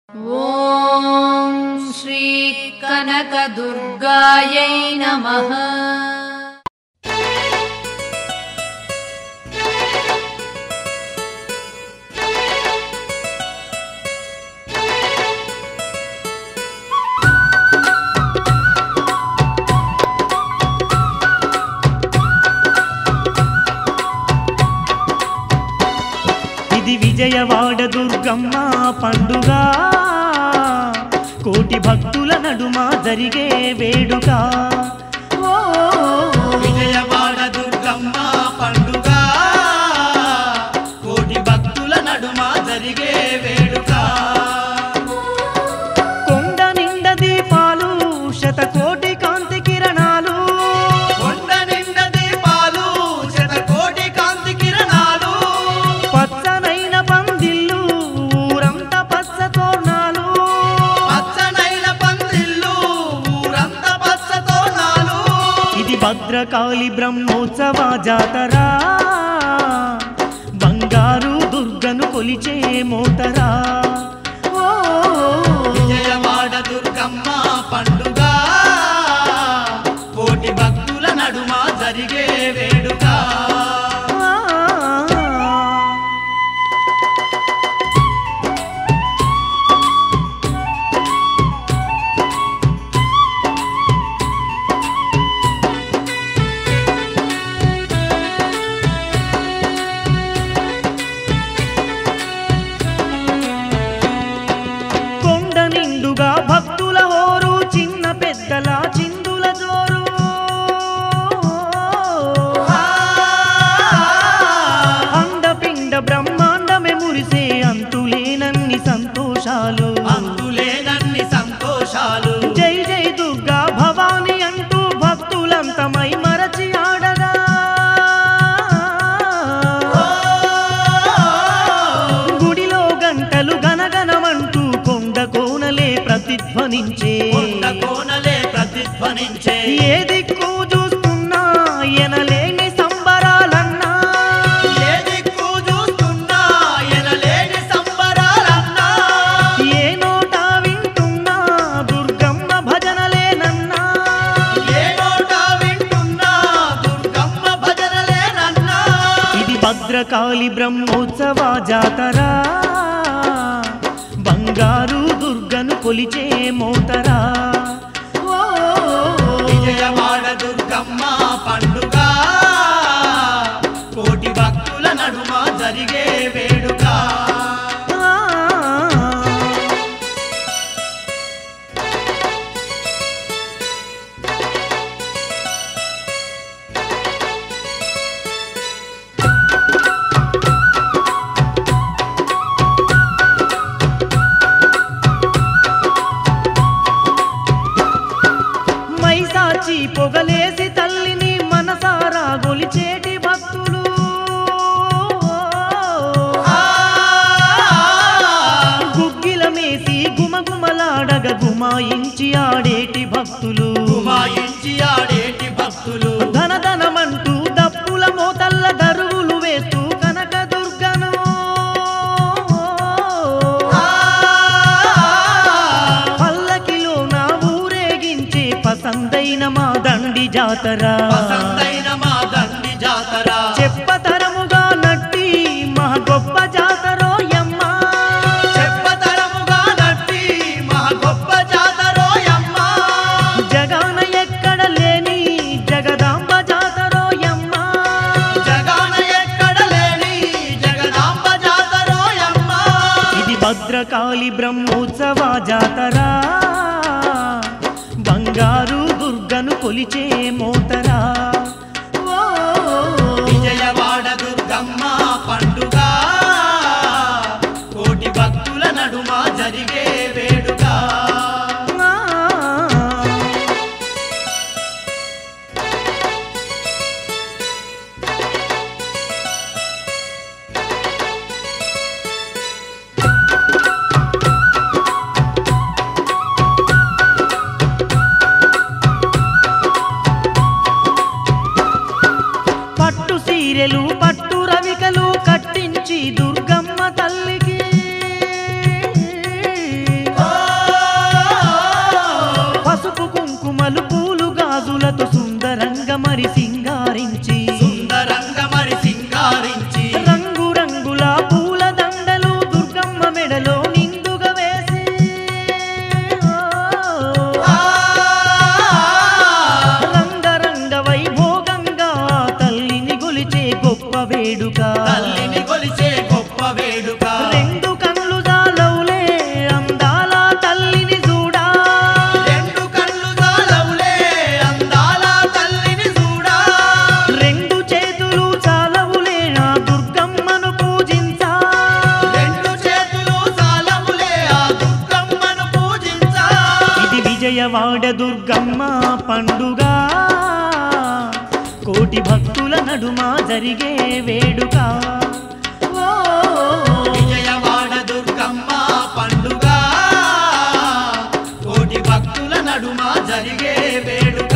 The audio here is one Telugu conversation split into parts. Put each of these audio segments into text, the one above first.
ॐ श्रीकनकदुर्गायै नमः ఇది విజయవాడ దుర్గమ్మ పండుగ కోటి భక్తుల నడుమ జరిగే వేడుక ఓ, విజయవాడ దుర్గమ్మ పండుగ కోటి భక్తుల నడుమ జరిగే వేడుక కొండ నిండ దీపాలు శతకోటి కాంతి కిరణాలు కొండ నిండ దీపాలు శతకోటి కాంతి కిరణాలు పచ్చనైన పందిళ్ళు ఊరంతా పచ్చ తోరణాలు పచ్చనైన పందిళ్ళు ఊరంతా పచ్చ తోరణాలు ఇది భద్రకాళి బ్రహ్మోత్సవ జాతర బంగారు దుర్గను కొలిచే మోతరా ఓ, విజయవాడ దుర్గమ్మ పండుగ కోటి భక్తుల నడుమ జరిగే వేడుక ఆ. కొండ నిండుగా భక్తుల హోరు చిన్న పెద్దల చిందుల జోరు అండపిండ బ్రహ్మాండమే మురిసే అంతులేనన్ని సంతోషాలు అందులేనన్ని సంతోషాలు జై జై దుర్గా భవాని అంటూ భక్తులంతమై మరచి ఆడగా గుడిలో గంటలు గనగనమంటూ కొండ కోనలే ప్రతిధ్వనించే కొండ కోనలే ప్రతిధ్వనించే ఏ దిక్కు చూస్తున్నా ఎనలేని సంబరాలన్నా ఏ దిక్కు చూస్తున్నా ఎనలేని సంబరాలన్నా ఏ నోట వింటున్నా దుర్గమ్మ భజనలేనన్నా ఏ నోట వింటున్నా దుర్గమ్మ భజనలేనన్నా ఇది భద్రకాళి బ్రహ్మోత్సవ జాతర బంగారు దుర్గను కొలిచే మోతరా ఓ, విజయవాడ దుర్గమ్మ పండుగ కోటి భక్తుల నడుమ జరిగే వేడుక ఆ. మైసాచి పొగలేసి తల్లిని మనసారా గొలిచేటి భక్తులు గుగ్గిల మేసి గుమగుమలాడగ గుమాయించి ఆడేటి భక్తులు గుమాయించి ఆడేటి భక్తులు ధనధనమంటూ దప్పుల మోతల్ల దరువులు వేస్తూ కనక దుర్గను పల్లకిలో నా ఊరేగించే పసందైన మా దండి జాతర వసంతైన మా దండి జాతర చెప్పతరముగా నట్టి మా గొప్ప జాతరో యమ్మ చెప్పతరముగా నట్టి మా గొప్ప జాతరోయమ్మ జగాన ఎక్కడ లేని జగదాంబ జాతరో యమ్మ జగాన ఎక్కడ లేని జగదాంబ జాతరోయమ్మ ఇది భద్రకాళి బ్రహ్మోత్సవ జాతర బంగారు దుర్గను కొలిచే మోతరా ఓ, విజయవాడ దుర్గమ్మ పండుగ కోటి భక్తుల నడుమ జరిగే వేడుక ఆ. పట్టు సీరెలు పట్టు రవికలు కట్టించి దుర్గమ్మ తల్లికి విజయవాడ దుర్గమ్మ పండుగ కోటి భక్తుల నడుమ జరిగే వేడుక ఓ, విజయవాడ దుర్గమ్మ పండుగ కోటి భక్తుల నడుమ జరిగే వేడుక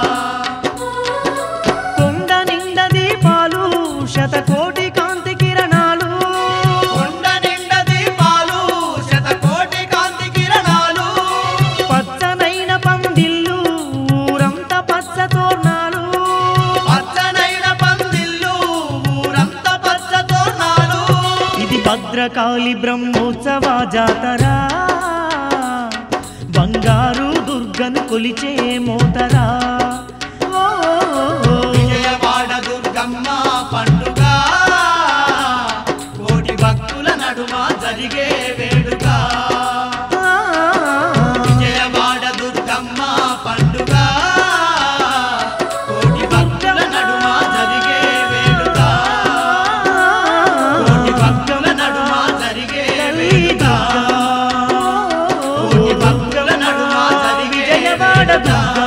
కొండ నిండ దీపాలు శతకోటి కాంతి కిరణాలు కొండ నిండ దీపాలు శతకోటి కాంతి కిరణాలు పచ్చనైన పందిళ్ళు ఊరంతా పచ్చ తోరణాలు పచ్చనైన పందిళ్ళు ఊరంత పచ్చ తోరణాలు ఇది భద్రకాళి బ్రహ్మోత్సవ జాతర బంగారు దుర్గను కొలిచే మోతరా ఓ, విజయవాడ దుర్గమ్మ పండుగ కోటి భక్తుల నడుమ జరిగే వేడుక ఆ, విజయవాడ దుర్గమ్మ పండుగ కోటి భక్తుల నడుమ జరిగే వేడుక కోటి భక్తుల నడుమ జరిగే వేడుక కోటి భక్తుల నడుమ జరిగే విజయవాడ దుర్గ